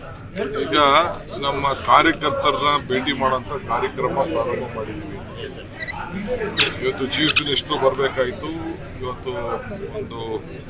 ಈಗ ನಮ್ಮ ಕಾರ್ಯಕರ್ತರನ್ನ ಭೇಟಿ ಮಾಡೋಂಥ ಕಾರ್ಯಕ್ರಮ ಪ್ರಾರಂಭ ಮಾಡಿದ್ದೀವಿ ಇವತ್ತು ಚೀಫ್ ಮಿನಿಸ್ಟರ್ ಬರಬೇಕಾಯಿತು ಇವತ್ತು ಒಂದು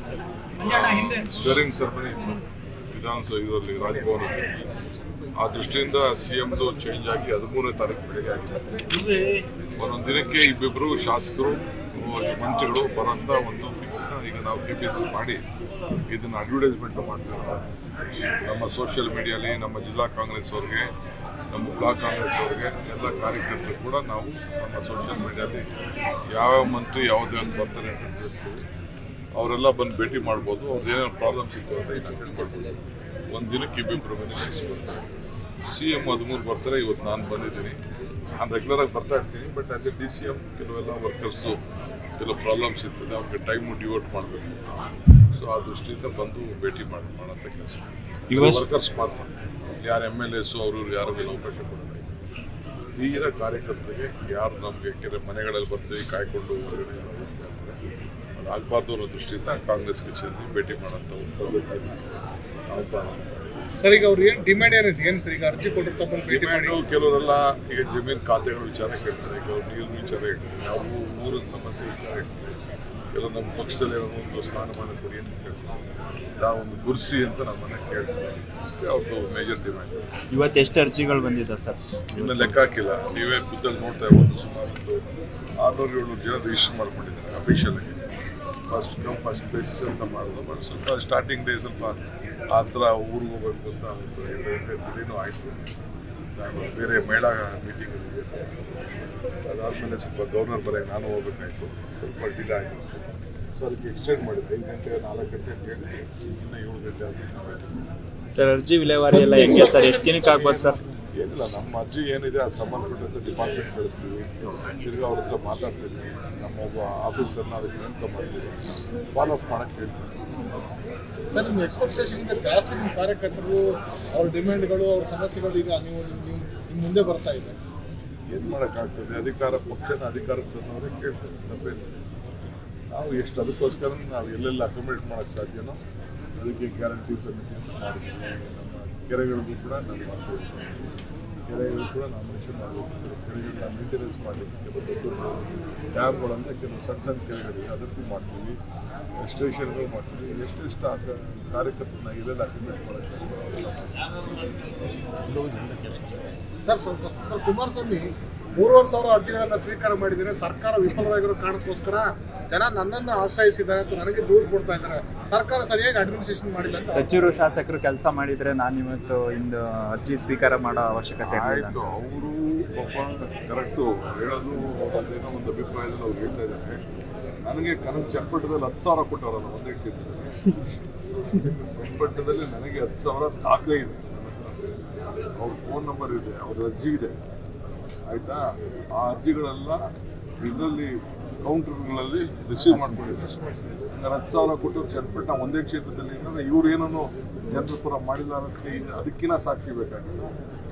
ಸ್ಟರಿಂಗ್ ಸೆರೆಮನಿ ಇತ್ತು ವಿಧಾನಸಭೆ ಇದರಲ್ಲಿ ರಾಜಭವನದಲ್ಲಿ ಆ ದೃಷ್ಟಿಯಿಂದ ಸಿಎಂದು ಚೇಂಜ್ ಆಗಿ ಹದಿಮೂರನೇ ತಾರೀಕು ಬೆಳಗ್ಗೆ ಆಗಿದೆ ಒಂದೊಂದು ದಿನಕ್ಕೆ ಇಬ್ಬಿಬ್ರು ಶಾಸಕರು ಮಂತ್ರಿಗಳು ಬರೋಂಥ ಒಂದು ಫಿಕ್ಸ್ ಈಗ ನಾವು ಕೆಪಿಸಿ ಮಾಡಿ ಇದನ್ನ ಅಡ್ವರ್ಟೈಸ್ಮೆಂಟ್ ಮಾಡ್ತೀವಿ ನಮ್ಮ ಸೋಷಿಯಲ್ ಮೀಡಿಯಾಲಿ ನಮ್ಮ ಜಿಲ್ಲಾ ಕಾಂಗ್ರೆಸ್ ಅವ್ರಿಗೆ ನಮ್ಮ ಬ್ಲಾಕ್ ಕಾಂಗ್ರೆಸ್ ಅವ್ರಿಗೆ ಎಲ್ಲ ಕಾರ್ಯಕರ್ತರು ಕೂಡ ನಾವು ನಮ್ಮ ಸೋಷಿಯಲ್ ಮೀಡಿಯಾಲಿ ಯಾವ್ಯಾವ ಮಂತ್ರಿ ಯಾವುದೇ ಒಂದು ಬರ್ತಾರೆ ಅಂತ ತಿಳಿಸ್ತೀವಿ ಅವರೆಲ್ಲ ಬಂದು ಭೇಟಿ ಮಾಡ್ಬೋದು ಅವ್ರದ್ದು ಏನೇನು ಪ್ರಾಬ್ಲಮ್ಸ್ ಇತ್ತು ಅಂತ ಈಗ ತಿಳ್ಕೊಳ್ಬೋದು ಒಂದು ದಿನಕ್ಕೆ ಇಬ್ಬಿಬ್ರು ಮಿನಿಸ್ಟರ್ಸ್ ಬರ್ತಾರೆ ಸಿ ಎಂ ಹದಿಮೂರು ಬರ್ತಾರೆ ಇವತ್ತು ನಾನು ಬಂದಿದ್ದೀನಿ ನಾನು ರೆಗ್ಯುಲರ್ ಆಗಿ ಬರ್ತಾ ಇರ್ತೀನಿ but as a D C M ಕೆಲವೆಲ್ಲ ವರ್ಕರ್ಸು ಕೆಲವು ಪ್ರಾಬ್ಲಮ್ಸ್ ಇರ್ತದೆ ಅವ್ರಿಗೆ ಟೈಮ್ ಡಿವೋಟ್ ಮಾಡಬೇಕು ಸೊ ಆ ದೃಷ್ಟಿಯಿಂದ ಬಂದು ಭೇಟಿ ಮಾಡಿ ಮಾಡೋಂಥ ಕೆಲಸ ವರ್ಕರ್ಸ್ ಮಾತ್ರ ಯಾರು ಎಮ್ ಎಲ್ ಎಸ್ ಅವರು ಇವ್ರು ಯಾರಿಗೂ ಅವಕಾಶ ಕೊಡಲ್ಲ ತೀರ ಕಾರ್ಯಕರ್ತರಿಗೆ ಯಾರು ನಮಗೆ ಕೆಲ ಮನೆಗಳಲ್ಲಿ ಬರ್ತೀವಿ ಕಾಯ್ಕೊಂಡು ಹೊರಗಡೆ ಎಲ್ಲ ಹೋಗ್ತಾ ಇರ್ತಾರೆ ಅದಾಗಬಾರ್ದು ಅನ್ನೋ ದೃಷ್ಟಿಯಿಂದ ಕಾಂಗ್ರೆಸ್ ಕಚೇರಿ ಭೇಟಿ ಮಾಡೋಂಥ ಒಂದು ಪದ್ಧತಿಯನ್ನು ನಾವು ಪ್ರಾರಂಭ ಮಾಡಿದ್ದೀವಿ. ಸರ್ ಈಗ ಅವ್ರು ಏನ್ ಡಿಮ್ಯಾಂಡ್ ಏನೈತಿ ಏನ್ ಸರ್ ಈಗ ಅರ್ಜಿ ಕೊಟ್ಟು ತಮ್ಮನ್ನು ಭೇಟಿ ಮಾಡಿ ಡಿಮ್ಯಾಂಡು ಕೆಲವರೆಲ್ಲ ಈಗ ಜಮೀನು ಖಾತೆಗಳ ವಿಚಾರ ಕೇಳ್ತಾರೆ ಕೆಲವರು ನೀರಿನ ವಿಚಾರ ಹೇಳ್ತಾರೆ ನಾವು ಊರಿನ ಸಮಸ್ಯೆ ವಿಚಾರ ಹೇಳ್ತಾರೆ ಕೆಲವು ನಮ್ಮ ಪಕ್ಷದಲ್ಲಿ ಏನೋ ಒಂದು ಸ್ಥಾನಮಾನ ಕೊಡಿ ಅಂತ ಕೇಳ್ತಾರೆ ನಾವು ಒಂದು ಗುರ್ಸಿ ಅಂತ ನಮ್ಮ ಮನೆ ಕೇಳ್ತಾರೆ ಅಷ್ಟೇ ಅವ್ರದ್ದು ಮೇಜರ್ ಡಿಮ್ಯಾಂಡ್ ಇವತ್ತು ಎಷ್ಟು ಅರ್ಜಿಗಳು ಬಂದಿದೆ ಸರ್ ಇನ್ನು ಲೆಕ್ಕ ಹಾಕಿಲ್ಲ ನೀವೇ ಖುದ್ದಲ್ಲಿ ನೋಡ್ತಾ ಇರ್ಬೋದು ಸುಮಾರು ಒಂದು ಆರ್ನೂರು ಏಳ್ನೂರು ಜನ ರಿಜಿಸ್ಟರ್ ಮಾಡ್ಕೊಂಡಿದ್ದಾರೆ ಅಫಿಷಿಯಲ್ ಆಗಿ ಫಸ್ಟ್ ಕಮ್ ಫಸ್ಟ್ ಬೇಸಿಸ್ ಅಂತ ಮಾಡೋದು ಬಟ್ ಸ್ವಲ್ಪ ಸ್ಟಾರ್ಟಿಂಗ್ ಡೇ ಸ್ವಲ್ಪ ಆ ಥರ ಊರಿಗೆ ಹೋಗ್ಬೇಕು ಅಂತ ಒಂದು ಎರಡು ಗಂಟೆ ದಿನನೂ ಆಯಿತು ನಾನು ಬೇರೆ ಮೇಳ ಮೀಟಿಂಗ್ ಅದಾದಮೇಲೆ ಸ್ವಲ್ಪ ಗವರ್ನರ್ ಬರೆಗೆ ನಾನು ಹೋಗ್ಬೇಕಾಯ್ತು ಸ್ವಲ್ಪ ಡಿಲೇ ಆಯಿತು ಸೊ ಅದಕ್ಕೆ ಎಕ್ಸ್ಟೆಂಡ್ ಮಾಡಿದೆ ಐದು ಗಂಟೆ ನಾಲ್ಕು ಗಂಟೆ ಅಂತ ಹೇಳಿ ಇನ್ನೂ ಏಳು ಗಂಟೆ ಆಗಿದೆ ಸರ್ ಅರ್ಜಿ ವಿಲೇವಾರಿ ಎಲ್ಲ ಹೆಂಗೆ ಸರ್ ಎಷ್ಟು ದಿನಕ್ಕೆ ಆಗ್ಬೋದು ಸರ್ ಏನಿಲ್ಲ ನಮ್ಮ ಅರ್ಜಿ ಏನಿದೆ ಅದು ಸಂಬಂಧಪಟ್ಟಂತ ಡಿಪಾರ್ಟ್ಮೆಂಟ್ ಕಳಿಸ್ತೀವಿ ತಿರ್ಗಿ ಅವ್ರ ಹತ್ರ ಮಾತಾಡ್ತೀವಿ ನಮ್ಮ ಒಬ್ಬ ಆಫೀಸರ್ನ ಅದಕ್ಕೆ ನೇಮಕ ಮಾಡ್ತೀವಿ ಫಾಲೋ ಅಪ್ ಮಾಡಕ್ಕೆ ಹೇಳ್ತೀವಿ ಸರ್ ನಿಮ್ಮ ಎಕ್ಸ್ಪೆಕ್ಟೇಷನ್ ಜಾಸ್ತಿ ನಿಮ್ಮ ಕಾರ್ಯಕರ್ತರು ಅವ್ರ ಡಿಮ್ಯಾಂಡ್ಗಳು ಅವ್ರ ಸಮಸ್ಯೆಗಳು ಈಗ ನೀವು ನೀವು ನಿಮ್ಮ ಮುಂದೆ ಬರ್ತಾ ಇದೆ ಏನು ಮಾಡೋಕ್ಕಾಗ್ತದೆ ಅಧಿಕಾರ ಪಕ್ಷನ ಅಧಿಕಾರಕ್ಕೆ ತಂದವರೇ ಕೇಳ್ತಾರೆ ತಪ್ಪೇನು ನಾವು ಎಷ್ಟು ಅದಕ್ಕೋಸ್ಕರ ನಾವು ಎಲ್ಲೆಲ್ಲ ಅಕೊಮಡೇಟ್ ಮಾಡೋಕ್ಕೆ ಸಾಧ್ಯನೋ ಅದಕ್ಕೆ ಗ್ಯಾರಂಟಿ ಸಮಿತಿ ಅಂತ ಮಾಡಿದ್ದೀವಿ ನಮ್ಮ ಕೆರೆಗಳಿಗೂ ಕೂಡ ನಾನು ಮಾಡ್ತೀವಿ ಕೆರೆಗಳು ಕೂಡ ನಾವು ಮೆನ್ಷನ್ ಮಾಡಬೇಕು ಕೆರೆಗಳನ್ನ ಮೇಂಟೆನೆನ್ಸ್ ಮಾಡಲಿಕ್ಕೆ ಕೆಲವು ದೊಡ್ಡ ದೊಡ್ಡ ಡ್ಯಾಮ್ಗಳಂದ್ರೆ ಕೆಲವು ಸಣ್ಣ ಸಣ್ಣ ಕೆರೆಗಳಿವೆ ಅದಕ್ಕೂ ಮಾಡ್ತೀವಿ ಸ್ಟೇಷನ್ಗಳು ಮಾಡ್ತೀವಿ ಎಷ್ಟೆಷ್ಟು ಆ ಕ- ಕಾರ್ಯಕರ್ತರನ್ನ ಇದೆಲ್ಲ ಅಕ್ಯುಮೇಟ್ ಮಾಡೋಕ್ಕೆ ಸರ್ ಸ್ವಲ್ಪ ಸರ್ ಕುಮಾರಸ್ವಾಮಿ ಮೂರುವರೆ ಸಾವಿರ ಅರ್ಜಿಗಳನ್ನ ಸ್ವೀಕಾರ ಮಾಡಿದರೆ ಸರ್ಕಾರ ವಿಫಲವಾಗಿರೋ ಕಾರಣಕ್ಕೋಸ್ಕರ ಜನ ನನ್ನನ್ನು ಆಶ್ರಯಿಸಿದ್ದಾರೆ ಅಂತ ನನಗೆ ದೂರು ಕೊಡ್ತಾ ಇದ್ದಾರೆ ಸರ್ಕಾರ ಸರಿಯಾಗಿ ಅಡ್ಮಿನಿಸ್ಟ್ರೇಷನ್ ಮಾಡಿಲ್ಲ ಅಂತ ಸಚಿವರು ಶಾಸಕರು ಕೆಲಸ ಮಾಡಿದ್ರೆ ನಾನು ಇವತ್ತು ಇಂದು ಅರ್ಜಿ ಸ್ವೀಕಾರ ಮಾಡೋ ಅವಶ್ಯಕತೆ ಇರಲಿಲ್ಲ ಆಯ್ತು ಅವರು ಪಾಪ ಕರೆಕ್ಟು ಹೇಳೋದು ಅದೇನೋ ಒಂದು ಅಭಿಪ್ರಾಯದಲ್ಲಿ ಅವ್ರು ಹೇಳ್ತಾ ಇದ್ದಾರೆ ನನಗೆ ಕನಕ ಚನ್ನಪಟ್ಟಣದಲ್ಲಿ ಹತ್ತು ಸಾವಿರ ಕೊಟ್ಟವರಲ್ಲ ಒಂದೇ ಕ್ಷೇತ್ರದಲ್ಲಿ ಚನ್ನಪಟ್ಟಣದಲ್ಲಿ ನನಗೆ ಹತ್ತು ಸಾವಿರ ದಾಖಲೆ ಇದೆ ಅವ್ರ ಫೋನ್ ನಂಬರ್ ಇದೆ ಅವ್ರ ಅರ್ಜಿ ಇದೆ ಆಯ್ತಾ ಆ ಅರ್ಜಿಗಳೆಲ್ಲ ಇದರಲ್ಲಿ ಕೌಂಟರ್ಗಳಲ್ಲಿ ರಿಸೀವ್ ಮಾಡ್ಕೊಂಡಿದ್ದಾರೆ ಹಂಗಾರೆ ಹತ್ತು ಸಾವಿರ ಕೊಟ್ಟು ಚನ್ನಪಟ್ಟಣ ಒಂದೇ ಕ್ಷೇತ್ರದಲ್ಲಿ ಏನಂದ್ರೆ ಇವ್ರು ಏನೋ ಜನರ ಪರ ಮಾಡಿಲ್ಲ ಅನ್ನೋದಕ್ಕೆ ಇದು ಅದಕ್ಕಿಂತ ಸಾಕ್ಷಿ ಬೇಕಾಗಿದೆ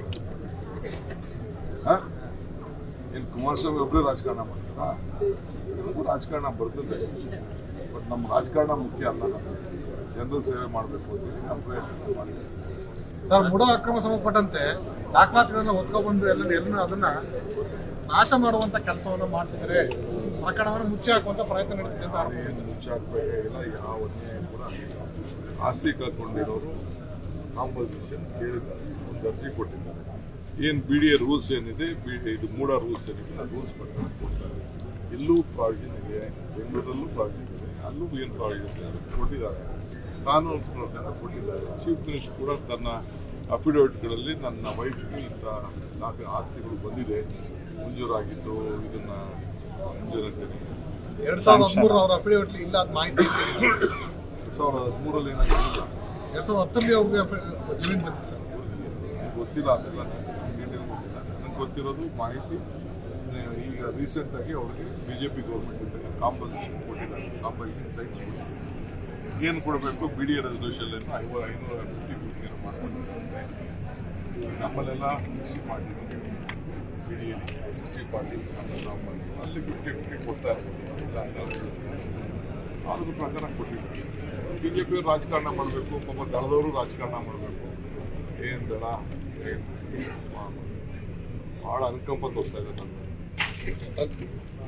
ಹ? ಏನ್ ಕುಮಾರಸ್ವಾಮಿ ಒಬ್ಬರೇ ರಾಜಕಾರಣ ಮಾಡ್ತಾರಾ ನಮಗೂ ರಾಜಕಾರಣ ಬರ್ತದೆ ಬಟ್ ನಮ್ಮ ರಾಜಕಾರಣ ಮುಖ್ಯ ಅಲ್ಲ ನಮಗೆ ಜನರ ಸೇವೆ ಮಾಡಬೇಕು ಅಂತ ನಮ್ಮ ಪ್ರಯತ್ನ ಮಾಡಿದ್ದೀವಿ ಸರ್ ಮುಡ ಅಕ್ರಮ ಸಂಬಂಧಪಟ್ಟಂತೆ ದಾಖಲಾತಿಗಳನ್ನ ಹೊತ್ಕೊಬಂದು ಎಲ್ಲ ಎಲ್ಲ ಅದನ್ನ ನಾಶ ಮಾಡುವಂತ ಕೆಲಸವನ್ನ ಮಾಡ್ತಿದ್ದಾರೆ ಪ್ರಕರಣವನ್ನು ಮುಚ್ಚಿ ಹಾಕುವಂತ ಪ್ರಯತ್ನ ನಡೀತಿದೆ ಅಂತ ಆರೋಪ ಏನು ಮುಚ್ಚಾಕ್ಬೇಕಾಗಿಲ್ಲ ಯಾವ ಅನ್ಯಾಯ ಕೂಡ ಆಗಿಲ್ಲ ಆಸ್ತಿ ಕಳ್ಕೊಂಡಿರೋರು ಕಾಂಪನ್ಸೇಷನ್ ಕೇಳಿದ್ದಾರೆ ಒಂದು ಅರ್ಜಿ ಕೊಟ್ಟಿದ್ದಾರೆ ಏನು ಬಿ ಡಿ ಎ ರೂಲ್ಸ್ ಏನಿದೆ ಬಿ ಇದು ಮೂಡ ರೂಲ್ಸ್ ಏನಿದೆ ಆ ರೂಲ್ಸ್ ಪ್ರಕಾರ ಕೊಡ್ತಾರೆ ಇಲ್ಲೂ ಪ್ರಾವಿಷನ್ ಇದೆ ಬೆಂಗಳೂರಲ್ಲೂ ಪ್ರಾವಿಷನ್ ಇದೆ ಅಲ್ಲೂ ಏನು ಪ್ರಾವಿಷನ್ ಇದೆ ಅದಕ್ಕೆ ಕೊಟ್ಟಿದ್ದಾರೆ ಕಾನೂನು ಪ್ರಕಾರ ಕೊಟ್ಟಿದ್ದಾರೆ ಚೀಫ್ ಮಿನಿಸ್ಟರ್ ಕೂಡ ತನ್ನ ಅಫಿಡವಿಟ್ಗಳಲ್ಲಿ ನನ್ನ ವೈಫ್ಗೆ ಇಂಥ ನಾಲ್ಕು ಆಸ್ತಿಗಳು ಬಂದಿದೆ ಮಂಜೂರಾಗಿದ್ದು ಇದನ್ನ ಮಂಜೂರಂತೇನೆ ಎರಡ್ ಸಾವಿರದ ಹದಿಮೂರು ಅವ್ರ ಅಫಿಡೇವಿಟ್ ಇಲ್ಲ ಅದ್ ಮಾಹಿತಿ ಇದೆ. ಎರಡ್ ಸಾವಿರದ ಹದಿಮೂರಲ್ಲಿ ಏನಾಗಿಲ್ಲ ಎರಡ್ ಸಾವಿರದ ಹತ್ತರಲ್ಲಿ ಅವ್ರಿಗೆ ಅಫಿ- ಜಮೀನು ಬಂದಿದೆ ಸರ್ ಗೊತ್ತಿಲ್ಲ ಅದೆಲ್ಲ ಡೀಟೇಲ್ ಗೊತ್ತಿಲ್ಲ ನನಗೆ ಗೊತ್ತಿರೋದು ಮಾಹಿತಿ ನೆ- ಈಗ ರೀಸೆಂಟ್ ಆಗಿ ಅವ್ರಿಗೆ ಬಿಜೆಪಿ ಗೌರ್ಮೆಂಟ್ ಇದ್ದಾಗ ಕಾಂಪನ್ಸೇಷನ್ ಕೊಟ್ಟಿದ್ದಾರೆ ಕಾಂಪನ್ಸೇಷನ್ ಸೈನ್ಸ್ ಕೊಟ್ಟಿದ್ದಾರೆ ಏನು ಕೊಡಬೇಕು ಬಿ ಡಿ ಎ ರೆಸಲ್ಯೂಷನ್ ಐವ ಐನೂರ ಫಿಫ್ಟಿ ಫಿಫ್ಟಿ ಮಾಡ್ಕೊಂಡಿದ್ದಾರೆ ನಮ್ಮಲ್ಲೆಲ್ಲ sixty forty C D L sixty forty ನಮ್ಮಲ್ಲಿ ನಾವು ಮಾಡಿದ್ವಿ ಅಲ್ಲಿ ಫಿಫ್ಟಿ ಫಿಫ್ಟಿ ಕೊಡ್ತಾ ಇರ್ಬೋದು ಇಲ್ಲ ಅಂತ ಅದ್ರ ಪ್ರಕಾರ ಕೊಟ್ಟಿದ್ದಾರೆ ಬಿಜೆಪಿ ರಾಜಕಾರಣ ಮಾಡಬೇಕು ಪಾಪ ದಳದವರು ರಾಜಕಾರಣ ಮಾಡಬೇಕು ಏನ್ ದಳ ಏನ್ ಭಾಳ ಅನುಕಂಪ ತೋರಿಸ್ತಾ ಇದ್ದಾರೆ ನನ್ನ ಮೇಲೆ.